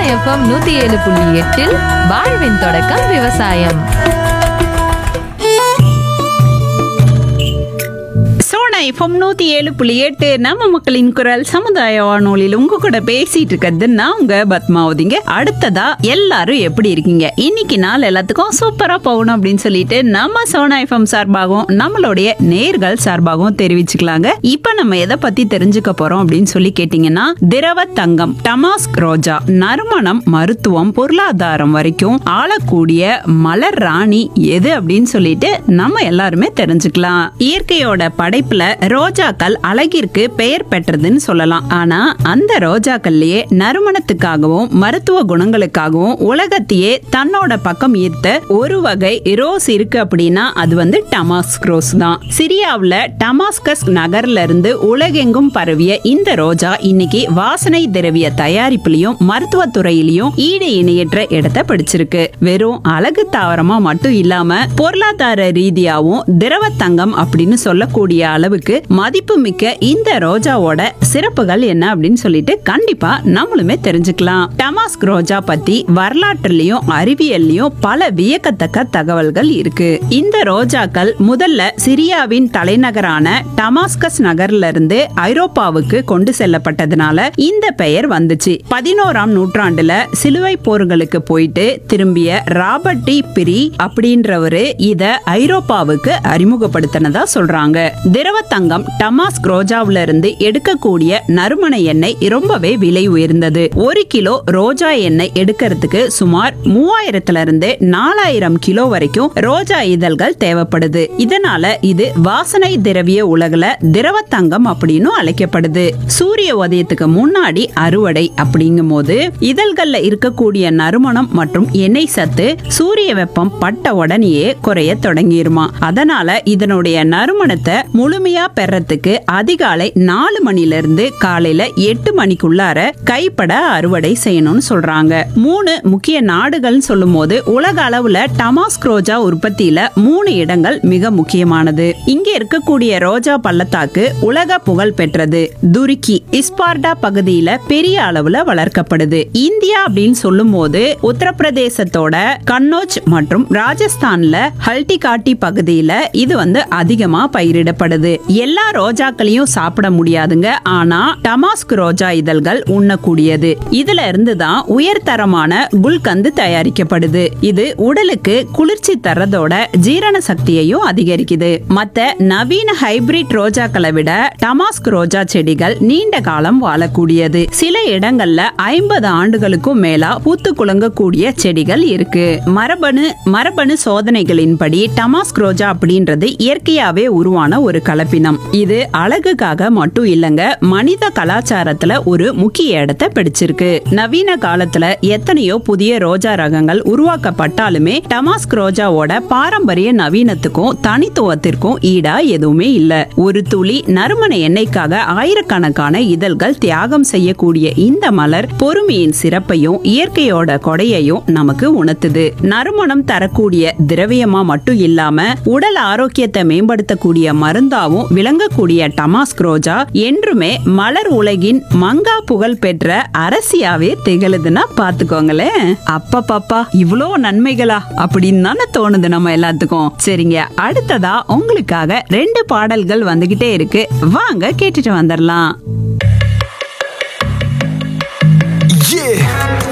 FM நூத்தி ஏழு புள்ளி எட்டில் வாழ்வின் தொடக்கம் விவசாயம் சோனா எஃப்எம் நூத்தி ஏழு புள்ளி எட்டு நம்ம மக்களின் குரல் சமுதாய வானொலியில் உங்க கூட பேசிட்டு இருக்கிறது நான் உங்க பத்மாவதிங்க அடுத்ததா எல்லாரும் எப்படி இருக்கீங்க இன்னைக்கு நாள் எல்லாத்துக்கும் சூப்பரா போகணும் அப்படின்னு சொல்லிட்டு நம்ம சோனா எஃப்எம் சார்பாகவும் நம்மளுடைய நேர்கள் சார்பாகவும் தெரிவிச்சுக்கலாங்க இப்ப நம்ம எதை பத்தி தெரிஞ்சுக்க போறோம் அப்படின்னு சொல்லி கேட்டீங்கன்னா திரவ தங்கம் டமாஸ்க் ரோஜா நறுமணம் மருத்துவம் பொருளாதாரம் வரைக்கும் ஆளக்கூடிய மலர் ராணி எது அப்படின்னு சொல்லிட்டு நம்ம எல்லாருமே தெரிஞ்சுக்கலாம் இயற்கையோட படைப்புல ரோஜாக்கள் அழகிற்கு பெயர் பெற்றதுன்னு சொல்லலாம் ஆனா அந்த ரோஜாக்கள்லயே நறுமணத்துக்காகவும் மருத்துவ குணங்களுக்காகவும் உலகத்தையே தன்னோட பக்கம் ஈர்த்த ஒரு வகை ரோஸ் இருக்கு அப்படின்னா அது வந்து டமாஸ்க் ரோஸ் தான் சிரியாவுல டமாஸ்கஸ் நகர்ல இருந்து உலகெங்கும் பரவிய இந்த ரோஜா இன்னைக்கு வாசனை திரவிய தயாரிப்புலயும் மருத்துவ துறையிலயும் ஈடு இணையற்ற இடத்தை பிடிச்சிருக்கு வெறும் அழகு தாவரமா மட்டும் இல்லாம பொருளாதார ரீதியாவும் திரவ தங்கம் அப்படின்னு சொல்லக்கூடிய அளவுக்கு மதிப்பு மிக்க இந்த ரோஜாவோட சிறப்புகள் என்ன அப்படின்னு சொல்லிட்டு கண்டிப்பா நம்மளுமே தெரிஞ்சுக்கலாம் டமாஸ்க் ரோஜா பத்தி வரலாற்றுலயும் அறிவியல்லயும் பல வியக்கத்தக்க தகவல்கள் இருக்கு இந்த ரோஜாக்கள் முதல்ல சிரியாவின் தலைநகரான டமாஸ்கஸ் நகர்ல இருந்து ஐரோப்பாவுக்கு கொண்டு செல்லப்பட்டதுனால இந்த பெயர் வந்துச்சு பதினோராம் நூற்றாண்டுல சிலுவை போர்களுக்கு போயிட்டு திரும்பிய ராபர்ட் டி பிரி அப்படின்றவரு இத ஐரோப்பாவுக்கு அறிமுகப்படுத்தினதா சொல்றாங்க திரவ தங்கம் டமாஸ்க் ரோஜாவுல இருந்து எடுக்கக்கூடிய நறுமண எண்ணெய் ரொம்பவே விலை உயர்ந்தது ஒரு கிலோ ரோஜா எண்ணெய் எடுக்கிறதுக்கு சுமார் மூவாயிரத்துல இருந்து நாலாயிரம் கிலோ வரைக்கும் ரோஜா இதழ்கள் தேவைப்படுது இதனால இது வாசனை திரவிய உலகுல திரவ தங்கம் அப்படின்னு அழைக்கப்படுது சூரிய உதயத்துக்கு முன்னாடி அறுவடை அப்படிங்கும் போது இதழ்கள்ல இருக்கக்கூடிய நறுமணம் மற்றும் எண்ணெய் சத்து சூரிய வெப்பம் பட்ட உடனேயே குறைய தொடங்கிருமா அதனால இதனுடைய நறுமணத்தை முழுமையா பெறத்துக்கு அதிகாலை நாலு மணில இருந்து காலையில எட்டு மணிக்குள்ளார கைப்பட அறுவடை செய்யணும்னு சொல்றாங்க மூணு முக்கிய நாடுகள்னு சொல்லும் போது உலக அளவுல டமாஸ்க் ரோஜா உற்பத்தியில மூணு இடங்கள் மிக முக்கியமானது இங்க இருக்கக்கூடிய ரோஜா பள்ளத்தாக்கு உலக புகழ் பெற்றது துருக்கி இஸ்பார்டா பகுதியில பெரிய அளவுல வளர்க்கப்படுது இந்தியா அப்படின்னு சொல்லும் போது உத்தரப்பிரதேசத்தோட கன்னோஜ் மற்றும் ராஜஸ்தான்ல ஹல்டிகாட்டி பகுதியில இது வந்து அதிகமா பயிரிடப்படுது எல்லா ரோஜாக்களையும் சாப்பிட முடியாதுங்க ஆனா டமாஸ்க் ரோஜா இதழ்கள் உண்ணக்கூடியது இதுல இருந்து தான் உயர்தரமான குல்கந்து தயாரிக்கப்படுது இது உடலுக்கு குளிர்ச்சி தர்றதோட ஜீரண சக்தியையும் அதிகரிக்குது மத்த நவீன ஹைபிரிட் ரோஜாக்களை விட டமாஸ்க் ரோஜா செடிகள் நீண்ட காலம் வாழக்கூடியது சில இடங்கள்ல ஐம்பது ஆண்டுகளுக்கும் மேலா பூத்து குலுங்கக்கூடிய செடிகள் இருக்கு மரபணு மரபணு சோதனைகளின்படி டமாஸ்க் ரோஜா அப்படின்றது இயற்கையாவே உருவான ஒரு கலப்பினம் இது அழகுக்காக மட்டும் இல்லங்க மனித கலாச்சாரத்துல ஒரு முக்கிய இடத்தை பிடிச்சிருக்கு நவீன காலத்துல எத்தனையோ புதிய ரோஜா ரகங்கள் உருவாக்கப்பட்டாலுமே டமாஸ்க் ரோஜாவோட பாரம்பரிய நவீனத்துக்கும் தனித்துவத்திற்கும் ஈடா எதுவுமே இல்ல ஒரு துளி நறுமண எண்ணெய்க்காக ஆயிரக்கணக்கான இதழ்கள் தியாகம் செய்யக்கூடிய இந்த மலர் பொறுமையின் சிறப்பையும் இயற்கையோட கொடையையும் நமக்கு உணர்த்துது நறுமணம் தரக்கூடிய திரவியமா மட்டும் இல்லாம உடல் ஆரோக்கியத்தை மேம்படுத்தக்கூடிய மருந்தாவும் விளங்கக்கூடிய டமாஸ்க் ரோஜா என்றுமே மலர் உலகின் மங்கா புகழ் பெற்ற அரசியாவே திகழுதுன்னா பாத்துக்கோங்களேன் அப்பா பாப்பா இவ்வளோ நன்மைகளா அப்படின்னு தானே தோணுது நம்ம எல்லாத்துக்கும் சரிங்க அடுத்ததா உங்களுக்காக ரெண்டு பாடல்கள் வந்துகிட்டே இருக்கு வாங்க கேட்டுட்டு வந்துடலாம்